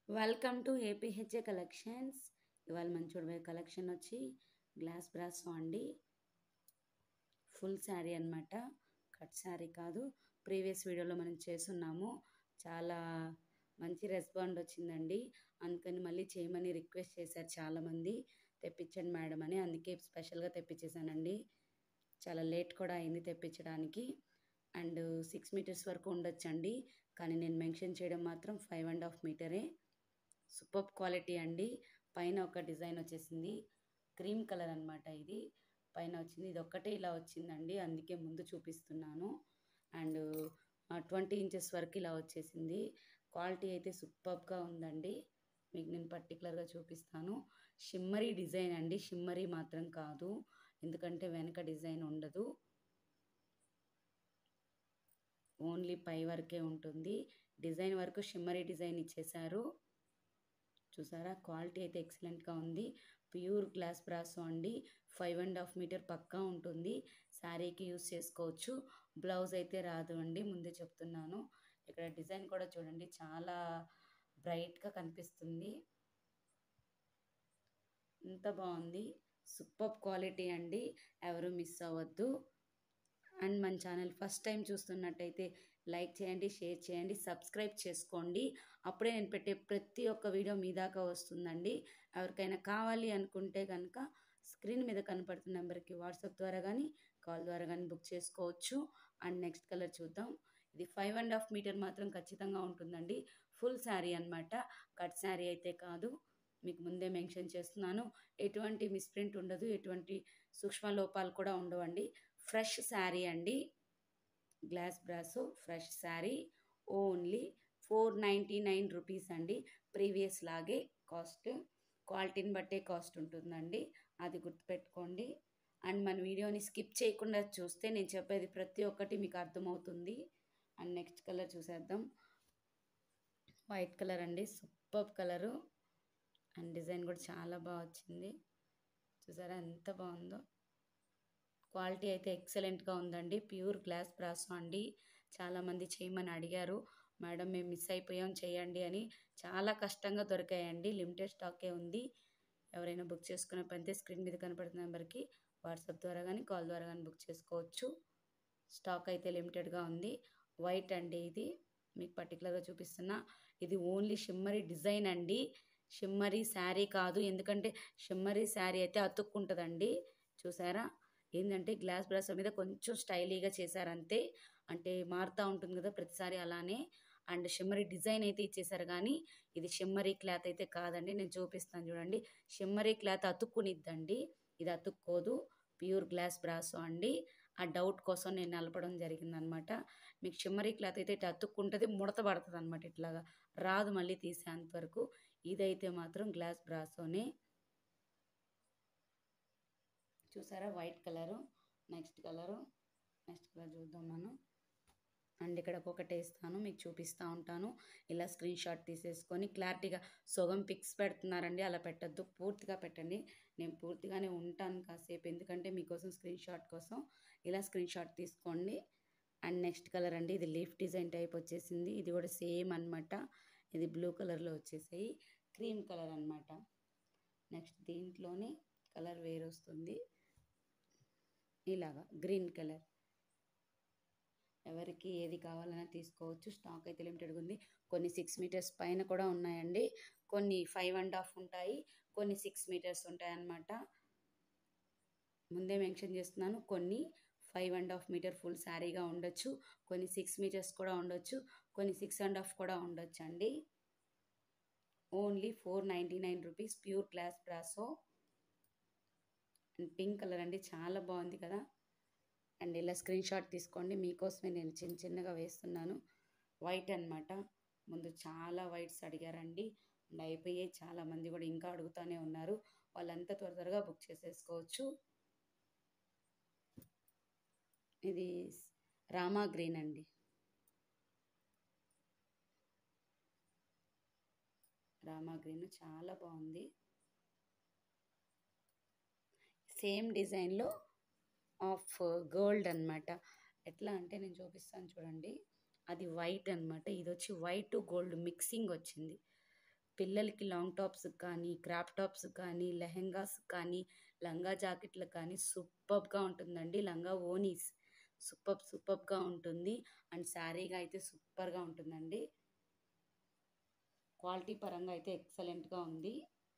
welcome to APHA collections ఇవాళ మన చూడబోయే కలెక్షన్ వచ్చి గ్లాస్ బ్రాస్ అండి ఫుల్ శారీ అన్నమాట కట్ శారీ కాదు ప్రీవియస్ వీడియోలో మనం చేస్తున్నాము చాలా మంచి రెస్పాండ్ వచ్చిందండి అందుకని మళ్ళీ చేయమని రిక్వెస్ట్ చేశారు చాలామంది తెప్పించండి మేడం అని అందుకే స్పెషల్గా తెప్పించేశానండి చాలా లేట్ కూడా అయింది తెప్పించడానికి అండ్ సిక్స్ మీటర్స్ వరకు ఉండొచ్చండి కానీ నేను మెన్షన్ చేయడం మాత్రం ఫైవ్ అండ్ హాఫ్ మీటరే సూపర్ క్వాలిటీ అండి పైన ఒక డిజైన్ వచ్చేసింది క్రీమ్ కలర్ అన్నమాట ఇది పైన వచ్చింది ఇది ఒక్కటే ఇలా వచ్చిందండి అందుకే ముందు చూపిస్తున్నాను అండ్ ట్వంటీ ఇంచెస్ వరకు ఇలా వచ్చేసింది క్వాలిటీ అయితే సూపర్గా ఉందండి మీకు నేను పర్టికులర్గా చూపిస్తాను షిమ్మరీ డిజైన్ అండి షిమ్మరీ మాత్రం కాదు ఎందుకంటే వెనక డిజైన్ ఉండదు ఓన్లీ పై వరకే ఉంటుంది డిజైన్ వరకు షిమ్మరీ డిజైన్ ఇచ్చేశారు చూసారా క్వాలిటీ అయితే ఎక్సలెంట్గా ఉంది ప్యూర్ గ్లాస్ బ్రాసో అండి ఫైవ్ అండ్ హాఫ్ మీటర్ పక్కా ఉంటుంది శారీకి యూస్ చేసుకోవచ్చు బ్లౌజ్ అయితే రాదు అండి ముందే చెప్తున్నాను ఇక్కడ డిజైన్ కూడా చూడండి చాలా బ్రైట్గా కనిపిస్తుంది ఎంత బాగుంది సూపర్ క్వాలిటీ అండి ఎవరు మిస్ అవ్వద్దు అండ్ మన ఛానల్ ఫస్ట్ టైం చూస్తున్నట్టయితే లైక్ చేయండి షేర్ చేయండి సబ్స్క్రైబ్ చేసుకోండి అప్పుడే నేను పెట్టే ప్రతి ఒక్క వీడియో మీ దాకా వస్తుందండి ఎవరికైనా కావాలి అనుకుంటే కనుక స్క్రీన్ మీద కనపడుతున్న నెంబర్కి వాట్సాప్ ద్వారా కానీ కాల్ ద్వారా కానీ బుక్ చేసుకోవచ్చు అండ్ నెక్స్ట్ కలర్ చూద్దాం ఇది ఫైవ్ అండ్ హాఫ్ మీటర్ మాత్రం ఖచ్చితంగా ఉంటుందండి ఫుల్ శారీ అనమాట కట్ శారీ అయితే కాదు మీకు ముందే మెన్షన్ చేస్తున్నాను ఎటువంటి మిస్ప్రింట్ ఉండదు ఎటువంటి సూక్ష్మ లోపాలు కూడా ఉండవండి ఫ్రెష్ శారీ అండి glass brasso fresh sari only four ninety nine rupees అండి ప్రీవియస్ లాగే కాస్ట్ క్వాలిటీని బట్టే కాస్ట్ ఉంటుందండి అది గుర్తుపెట్టుకోండి అండ్ మన వీడియోని స్కిప్ చేయకుండా చూస్తే నేను చెప్పేది ప్రతి ఒక్కటి మీకు అర్థమవుతుంది అండ్ నెక్స్ట్ కలర్ చూసేద్దాం వైట్ కలర్ అండి సూపర్ కలరు అండ్ డిజైన్ కూడా చాలా బాగా వచ్చింది చూసారా ఎంత బాగుందో క్వాలిటీ అయితే ఎక్సలెంట్గా ఉందండి ప్యూర్ గ్లాస్ బ్రాసో అండి చాలామంది చేయమని అడిగారు మేడం మేము మిస్ అయిపోయాం చేయండి అని చాలా కష్టంగా దొరికాయండి లిమిటెడ్ స్టాకే ఉంది ఎవరైనా బుక్ చేసుకునే పనితే స్క్రీన్ మీద కనపడుతున్న నెంబర్కి వాట్సాప్ ద్వారా కానీ కాల్ ద్వారా కానీ బుక్ చేసుకోవచ్చు స్టాక్ అయితే లిమిటెడ్గా ఉంది వైట్ అండి ఇది మీకు పర్టికులర్గా చూపిస్తున్నా ఇది ఓన్లీ షిమ్మరీ డిజైన్ అండి షిమ్మరీ శారీ కాదు ఎందుకంటే షిమ్మరీ శారీ అయితే అతుక్కుంటుందండి చూసారా ఏంటంటే గ్లాస్ బ్రాస్ మీద కొంచెం స్టైలీగా చేశారంతే అంటే మారుతూ ఉంటుంది కదా ప్రతిసారి అలానే అండ్ షిమ్మరీ డిజైన్ అయితే ఇచ్చేసారు కానీ ఇది షిమ్మరీ క్లాత్ అయితే కాదండి నేను చూపిస్తాను చూడండి షిమ్మరీ క్లాత్ అతుక్కునిద్దండి ఇది అతుక్కోదు ప్యూర్ గ్లాస్ బ్రాసో అండి ఆ డౌట్ కోసం నేను నలపడం జరిగిందనమాట మీకు షిమ్మరీ క్లాత్ అయితే ఇట్లా అతుక్కుంటుంది ముడత పడుతుంది అనమాట ఇట్లాగా రాదు మళ్ళీ తీసేంత వరకు ఇదైతే మాత్రం గ్లాస్ బ్రాసోనే చూసారా white colour next colour next colour చూద్దాం మనం అండ్ ఇక్కడ ఒకటి వేస్తాను మీకు చూపిస్తూ ఉంటాను ఇలా స్క్రీన్ షాట్ తీసేసుకొని క్లారిటీగా సొగం పిక్స్ పెడుతున్నారండి అలా పెట్టద్దు పూర్తిగా పెట్టండి నేను పూర్తిగానే ఉంటాను కాసేపు ఎందుకంటే మీకోసం స్క్రీన్ షాట్ కోసం ఇలా స్క్రీన్ షాట్ తీసుకోండి అండ్ నెక్స్ట్ కలర్ అండి ఇది లీఫ్ డిజైన్ టైప్ వచ్చేసింది ఇది కూడా సేమ్ అనమాట ఇది బ్లూ కలర్లో వచ్చేసాయి క్రీమ్ కలర్ అనమాట నెక్స్ట్ దీంట్లోనే కలర్ వేరు వస్తుంది ఇలాగా గ్రీన్ కలర్ ఎవరికి ఏది కావాలన్నా తీసుకోవచ్చు స్టాక్ అయితే లిమిటెడ్గా ఉంది కొన్ని సిక్స్ మీటర్స్ పైన కూడా ఉన్నాయండి కొన్ని ఫైవ్ అండ్ హాఫ్ ఉంటాయి కొన్ని సిక్స్ మీటర్స్ ఉంటాయి అన్నమాట ముందే మెన్షన్ చేస్తున్నాను కొన్ని five and half metre full శారీగా ఉండొచ్చు కొన్ని సిక్స్ మీటర్స్ కూడా ఉండొచ్చు కొన్ని సిక్స్ అండ్ హాఫ్ కూడా ఉండొచ్చు అండి only four ninety nine rupees pure glass brasso and pink colour అండి చాలా బాగుంది కదా అండ్ ఇలా స్క్రీన్ షాట్ తీసుకోండి మీకోసమే నేను చిన్న చిన్నగా వేస్తున్నాను వైట్ అనమాట ముందు చాలా వైట్స్ అడిగారండి అండ్ అయిపోయాయి చాలామంది కూడా ఇంకా అడుగుతూనే ఉన్నారు వాళ్ళంతా త్వర త్వరగా బుక్ చేసేసుకోవచ్చు ఇది రామా గ్రీన్ అండి రామా గ్రీన్ చాలా బాగుంది సేమ్ డిజైన్లో ఆఫ్ గోల్డ్ అనమాట ఎట్లా అంటే నేను చూపిస్తాను చూడండి అది వైట్ అనమాట ఇది వచ్చి వైట్ గోల్డ్ మిక్సింగ్ వచ్చింది పిల్లలకి లాంగ్ టాప్స్ కానీ క్రాప్ టాప్స్ కానీ లెహెంగాస్ కానీ లంగా జాకెట్లు కానీ సూపర్గా ఉంటుందండి లంగా ఓనీస్ సూపర్ సూపర్గా ఉంటుంది అండ్ శారీగా అయితే సూపర్గా ఉంటుందండి క్వాలిటీ పరంగా అయితే ఎక్సలెంట్గా ఉంది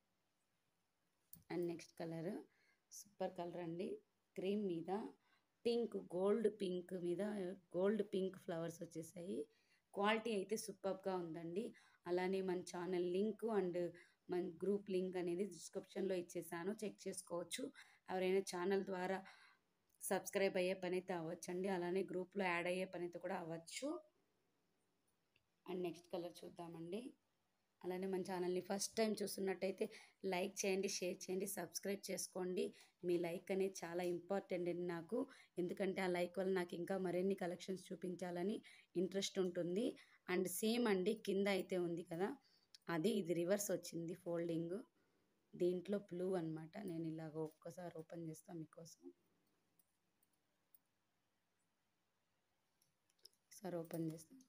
and next colour super colour అండి క్రీమ్ మీద పింక్ గోల్డ్ పింక్ మీద గోల్డ్ పింక్ ఫ్లవర్స్ వచ్చేసాయి క్వాలిటీ అయితే సూపర్గా ఉందండి అలానే మన ఛానల్ లింక్ అండ్ మన గ్రూప్ లింక్ అనేది డిస్క్రిప్షన్లో ఇచ్చేసాను చెక్ చేసుకోవచ్చు ఎవరైనా ఛానల్ ద్వారా సబ్స్క్రైబ్ అయ్యే పని అయితే అవ్వచ్చండి అలానే గ్రూప్లో యాడ్ అయ్యే పని అయితే కూడా అవ్వచ్చు అండ్ నెక్స్ట్ కలర్ చూద్దామండి అలానే మన ఛానల్ని ఫస్ట్ టైం చూస్తున్నట్టయితే లైక్ చేయండి షేర్ చేయండి సబ్స్క్రైబ్ చేసుకోండి మీ లైక్ అనేది చాలా ఇంపార్టెంట్ అండి నాకు ఎందుకంటే ఆ లైక్ వల్ల నాకు ఇంకా మరిన్ని కలెక్షన్స్ చూపించాలని ఇంట్రెస్ట్ ఉంటుంది అండ్ సేమ్ అండి కింద అయితే ఉంది కదా అది ఇది రివర్స్ వచ్చింది ఫోల్డింగ్ దీంట్లో బ్లూ అన్నమాట నేను ఇలాగ ఒక్కసారి ఓపెన్ చేస్తాను మీకోసం ఒకసారి ఓపెన్ చేస్తాను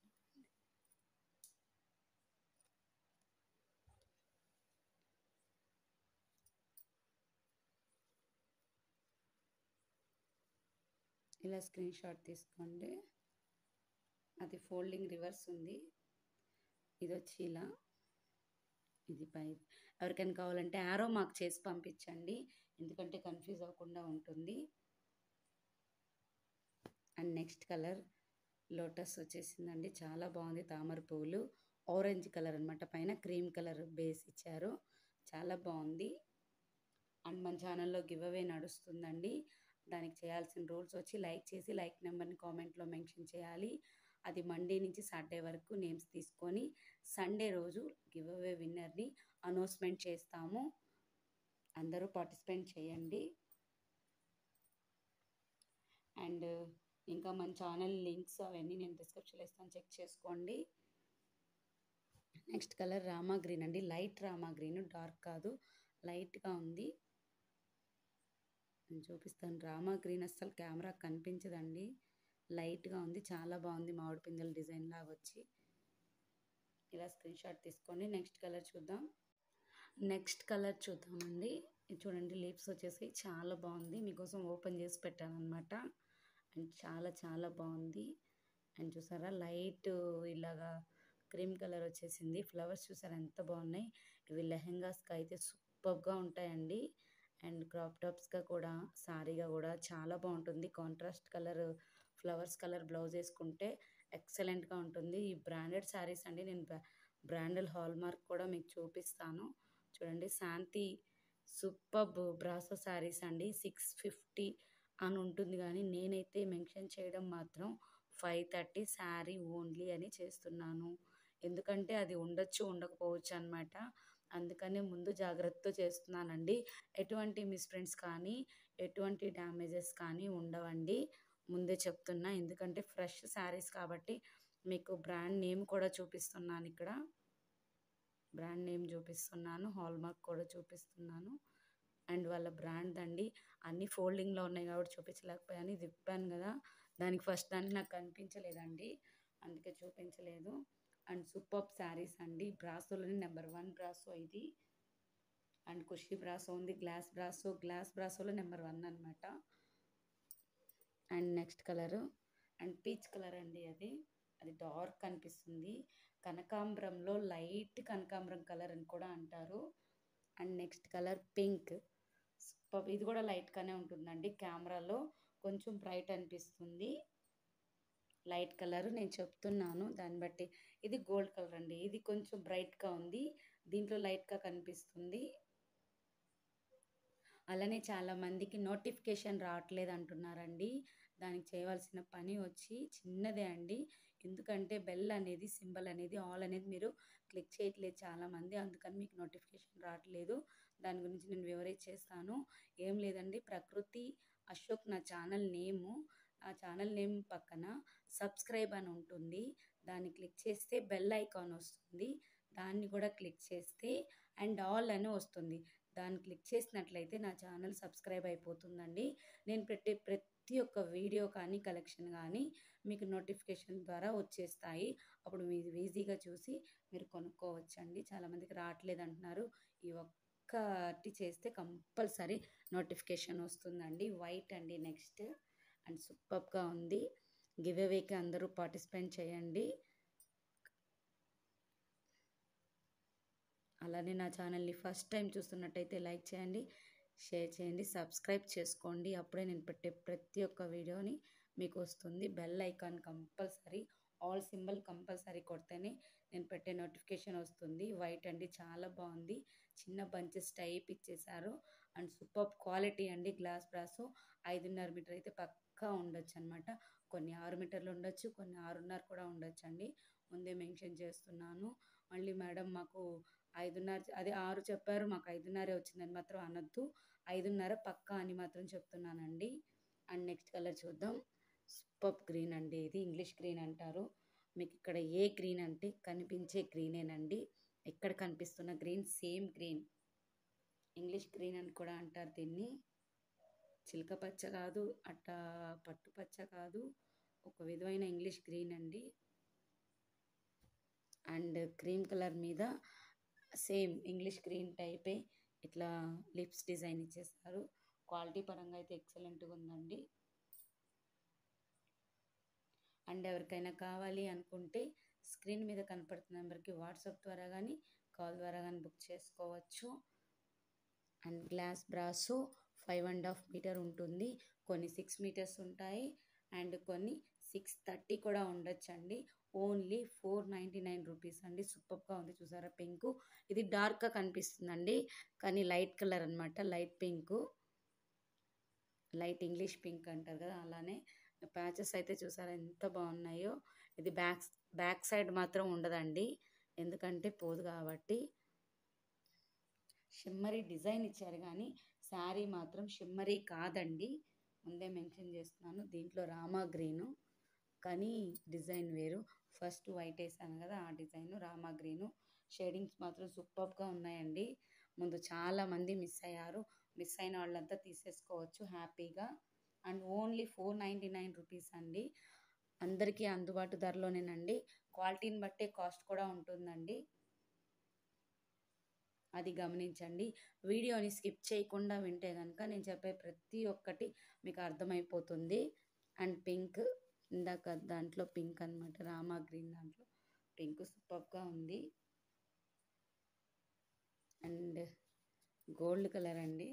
ఇలా స్క్రీన్ షాట్ తీసుకోండి అది ఫోల్డింగ్ రివర్స్ ఉంది ఇది వచ్చి ఇలా ఇది పై ఎవరికైనా కావాలంటే యారో మార్క్ చేసి పంపించండి ఎందుకంటే కన్ఫ్యూజ్ అవ్వకుండా ఉంటుంది అండ్ నెక్స్ట్ కలర్ లోటస్ వచ్చేసిందండి చాలా బాగుంది తామర పువ్వులు ఆరెంజ్ కలర్ అనమాట పైన క్రీమ్ కలర్ బేస్ ఇచ్చారు చాలా బాగుంది అండ్ మన ఛానల్లో గివ్ అవే నడుస్తుందండి దానికి చేయాల్సిన రూల్స్ వచ్చి లైక్ చేసి లైక్ నెంబర్ని కామెంట్లో మెన్షన్ చేయాలి అది మండే నుంచి సాటర్డే వరకు నేమ్స్ తీసుకొని సండే రోజు గివ్ అవే విన్నర్ని అనౌన్స్మెంట్ చేస్తాము అందరూ పార్టిసిపేట్ చేయండి అండ్ ఇంకా మన ఛానల్ లింక్స్ అవన్నీ నేను డిస్క్రిప్షన్లో ఇస్తాను చెక్ చేసుకోండి నెక్స్ట్ కలర్ రామా గ్రీన్ అండి లైట్ రామా గ్రీన్ డార్క్ కాదు లైట్గా ఉంది నేను చూపిస్తాను రామా గ్రీన్ అస్సలు కెమెరా కనిపించదండి లైట్గా ఉంది చాలా బాగుంది మామిడి పిందెల డిజైన్ లాగా వచ్చి ఇలా స్క్రీన్ షాట్ తీసుకోండి నెక్స్ట్ కలర్ చూద్దాం నెక్స్ట్ కలర్ చూద్దామండి ఇది చూడండి లిప్స్ వచ్చేసి చాలా బాగుంది మీకోసం ఓపెన్ చేసి పెట్టాను అనమాట అండ్ చాలా చాలా బాగుంది అండ్ చూసారా లైట్ ఇలాగా క్రీమ్ కలర్ వచ్చేసింది ఫ్లవర్స్ చూసారా ఎంత బాగున్నాయి ఇవి లెహెంగాస్కి అయితే సూపర్గా ఉంటాయండి అండ్ క్రాప్ టాప్స్గా కూడా సారీగా కూడా చాలా బాగుంటుంది contrast colour flowers colour blouse వేసుకుంటే ఎక్సలెంట్గా ఉంటుంది ఈ బ్రాండెడ్ శారీస్ అండి నేను బ్రాండెడ్ హాల్ మార్క్ కూడా మీకు చూపిస్తాను చూడండి శాంతి సూపర్ బ్రాసో శారీస్ అండి సిక్స్ ఫిఫ్టీ అని ఉంటుంది కానీ నేనైతే మెన్షన్ చేయడం మాత్రం ఫైవ్ థర్టీ శారీ ఓన్లీ అని చేస్తున్నాను ఎందుకంటే అది ఉండొచ్చు ఉండకపోవచ్చు అనమాట అందుకనే ముందు జాగ్రత్తతో చేస్తున్నానండి ఎటువంటి మిస్ప్రింట్స్ కానీ ఎటువంటి డ్యామేజెస్ కానీ ఉండవండి ముందే చెప్తున్నా ఎందుకంటే ఫ్రెష్ శారీస్ కాబట్టి మీకు బ్రాండ్ నేమ్ కూడా చూపిస్తున్నాను ఇక్కడ బ్రాండ్ నేమ్ చూపిస్తున్నాను హాల్ మార్క్ కూడా చూపిస్తున్నాను అండ్ వాళ్ళ బ్రాండ్ అండి అన్ని ఫోల్డింగ్లో ఉన్నాయి కాబట్టి చూపించలేకపోయాను ఇది విప్పాను కదా దానికి ఫస్ట్ దానికి నాకు కనిపించలేదండి అందుకే చూపించలేదు అండ్ సూపర్ శారీస్ అండి బ్రాసోలోని నెంబర్ వన్ బ్రాసో ఇది అండ్ కుషి బ్రాసో ఉంది గ్లాస్ బ్రాసో గ్లాస్ బ్రాసోలో నెంబర్ వన్ అనమాట and next colour and peach colour అండి అది అది డార్క్ అనిపిస్తుంది కనకాంబరంలో లైట్ కనకాంబరం కలర్ అని కూడా అంటారు అండ్ నెక్స్ట్ కలర్ పింక్ ఇది కూడా లైట్గానే ఉంటుందండి కెమెరాలో కొంచెం బ్రైట్ అనిపిస్తుంది లైట్ కలర్ నేను చెప్తున్నాను దాన్ని బట్టి ఇది గోల్డ్ కలర్ అండి ఇది కొంచెం బ్రైట్గా ఉంది దీంట్లో లైట్గా కనిపిస్తుంది అలానే చాలామందికి నోటిఫికేషన్ రావట్లేదు అంటున్నారండి దానికి చేయవలసిన పని వచ్చి చిన్నదే అండి ఎందుకంటే బెల్ అనేది సింబల్ అనేది ఆల్ అనేది మీరు క్లిక్ చేయట్లేదు చాలామంది అందుకని మీకు నోటిఫికేషన్ రావట్లేదు దాని గురించి నేను వివరించి చేస్తాను ఏం లేదండి ప్రకృతి అశోక్ నా ఛానల్ నేము ఆ ఛానల్ నేమ్ పక్కన సబ్స్క్రైబ్ అని ఉంటుంది దాన్ని క్లిక్ చేస్తే బెల్ ఐకాన్ వస్తుంది దాన్ని కూడా క్లిక్ చేస్తే అండ్ ఆల్ అని వస్తుంది దాన్ని క్లిక్ చేసినట్లయితే నా ఛానల్ సబ్స్క్రైబ్ అయిపోతుందండి నేను పెట్టే ప్రతి ప్రతి ఒక్క వీడియో కానీ కలెక్షన్ కానీ మీకు నోటిఫికేషన్ ద్వారా వచ్చేస్తాయి అప్పుడు మీరు ఈజీగా చూసి మీరు కొనుక్కోవచ్చండి చాలామందికి రావట్లేదు అంటున్నారు ఈ ఒక్కటి చేస్తే కంపల్సరీ నోటిఫికేషన్ వస్తుందండి వైట్ అండి నెక్స్ట్ అండ్ సూపర్గా ఉంది గివ్ అవేకి అందరూ పార్టిసిపేట్ చేయండి అలానే నా ఛానల్ని ఫస్ట్ టైం చూస్తున్నట్టయితే లైక్ చేయండి షేర్ చేయండి సబ్స్క్రైబ్ చేసుకోండి అప్పుడే నేను పెట్టే ప్రతి ఒక్క వీడియోని మీకు వస్తుంది bell icon compulsory all symbol compulsory కొడితేనే నేను పెట్టే నోటిఫికేషన్ వస్తుంది వైట్ అండి చాలా బాగుంది చిన్న బంచెస్ టైప్ ఇచ్చేసారు అండ్ సూపర్ క్వాలిటీ అండి గ్లాస్ బ్రాస్ ఐదున్నర మీటర్ అయితే పక్కా ఉండొచ్చు అనమాట కొన్ని ఆరు మీటర్లు ఉండొచ్చు కొన్ని ఆరున్నర కూడా ఉండొచ్చు అండి ముందే మెన్షన్ చేస్తున్నాను మళ్ళీ మేడం మాకు ఐదున్నర అదే ఆరు చెప్పారు మాకు ఐదున్నరే వచ్చిందని మాత్రం అనొద్దు ఐదున్నర పక్కా అని మాత్రం చెప్తున్నానండి అండ్ నెక్స్ట్ కలర్ చూద్దాం సూపర్ గ్రీన్ అండి ఇది ఇంగ్లీష్ గ్రీన్ అంటారు మీకు ఇక్కడ ఏ గ్రీన్ అంటే కనిపించే గ్రీనేనండి ఎక్కడ కనిపిస్తున్న green same green English green అని కూడా అంటారు దీన్ని చిలక పచ్చ కాదు అట్ట పట్టు పచ్చ కాదు ఒక విధమైన ఇంగ్లీష్ గ్రీన్ అండి అండ్ క్రీమ్ కలర్ మీద సేమ్ ఇంగ్లీష్ గ్రీన్ టైపే ఇట్లా లిప్స్ డిజైన్ ఇచ్చేసారు క్వాలిటీ పరంగా అయితే ఎక్సలెంట్గా ఉందండి అండ్ ఎవరికైనా కావాలి అనుకుంటే స్క్రీన్ మీద కనపడుతున్న నెంబర్కి వాట్సాప్ ద్వారా కానీ కాల్ ద్వారా కానీ బుక్ చేసుకోవచ్చు and glass brasso five and half metre ఉంటుంది కొన్ని సిక్స్ మీటర్స్ ఉంటాయి అండ్ కొన్ని సిక్స్ థర్టీ కూడా ఉండొచ్చండి only four ninety nine rupees అండి సూపర్గా ఉంది చూసారా పింక్ ఇది డార్క్గా కనిపిస్తుందండి కానీ లైట్ కలర్ అనమాట light pink light English pink అంటారు కదా అలానే ప్యాచెస్ అయితే చూసారా ఎంత బాగున్నాయో ఇది బ్యాక్ బ్యాక్ సైడ్ మాత్రం ఉండదండి ఎందుకంటే పోదు కాబట్టి షిమ్మరీ డిజైన్ ఇచ్చారు కానీ శారీ మాత్రం షిమ్మరీ కాదండి ముందే మెన్షన్ చేస్తున్నాను దీంట్లో రామా గ్రీను కానీ డిజైన్ వేరు ఫస్ట్ వైట్ వేసాను కదా ఆ డిజైన్ రామా గ్రీను షేడింగ్స్ మాత్రం సూపర్గా ఉన్నాయండి ముందు చాలామంది మిస్ అయ్యారు మిస్ అయిన వాళ్ళంతా తీసేసుకోవచ్చు హ్యాపీగా and only four ninety nine rupees అండి అందరికీ అందుబాటు ధరలోనేనండి క్వాలిటీని బట్టే కాస్ట్ కూడా ఉంటుందండి అది గమనించండి వీడియోని స్కిప్ చేయకుండా వింటే కనుక నేను చెప్పే ప్రతి ఒక్కటి మీకు అర్థమైపోతుంది అండ్ పింక్ ఇందాక దాంట్లో పింక్ అనమాట రామా గ్రీన్ దాంట్లో పింక్ సూపర్గా ఉంది అండ్ గోల్డ్ కలర్ అండి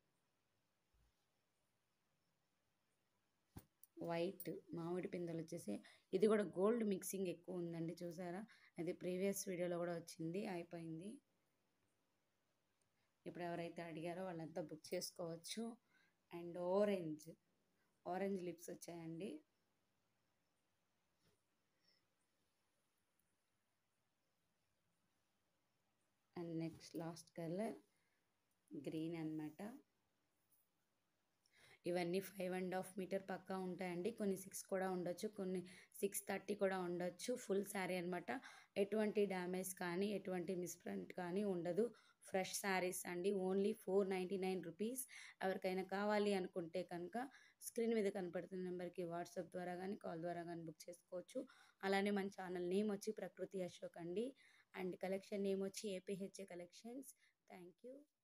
వైట్ మామిడి పిందెలు వచ్చేసి ఇది కూడా గోల్డ్ మిక్సింగ్ ఎక్కువ ఉందండి చూసారా అది ప్రీవియస్ వీడియోలో కూడా వచ్చింది అయిపోయింది ఇప్పుడు ఎవరైతే అడిగారో వాళ్ళంతా బుక్ చేసుకోవచ్చు అండ్ ఆరెంజ్ ఆరెంజ్ లిప్స్ వచ్చాయండి and next last colour green అనమాట ఇవన్నీ ఫైవ్ అండ్ హాఫ్ మీటర్ పక్కా ఉంటాయండి కొన్ని సిక్స్ కూడా ఉండొచ్చు కొన్ని సిక్స్ థర్టీ కూడా ఉండొచ్చు ఫుల్ శారీ అనమాట ఎటువంటి డ్యామేజ్ కానీ ఎటువంటి మిస్ప్రింట్ కానీ ఉండదు ఫ్రెష్ శారీస్ అండి only four ninety nine rupees ఎవరికైనా కావాలి అనుకుంటే కనుక స్క్రీన్ మీద కనపడుతున్న నెంబర్కి వాట్సాప్ ద్వారా కానీ కాల్ ద్వారా కానీ బుక్ చేసుకోవచ్చు అలానే మన ఛానల్ నేమ్ వచ్చి ప్రకృతి అశోక్ అండి అండ్ కలెక్షన్ నేమ్ వచ్చి ఏపీహెచ్ఏ కలెక్షన్స్ థ్యాంక్ యూ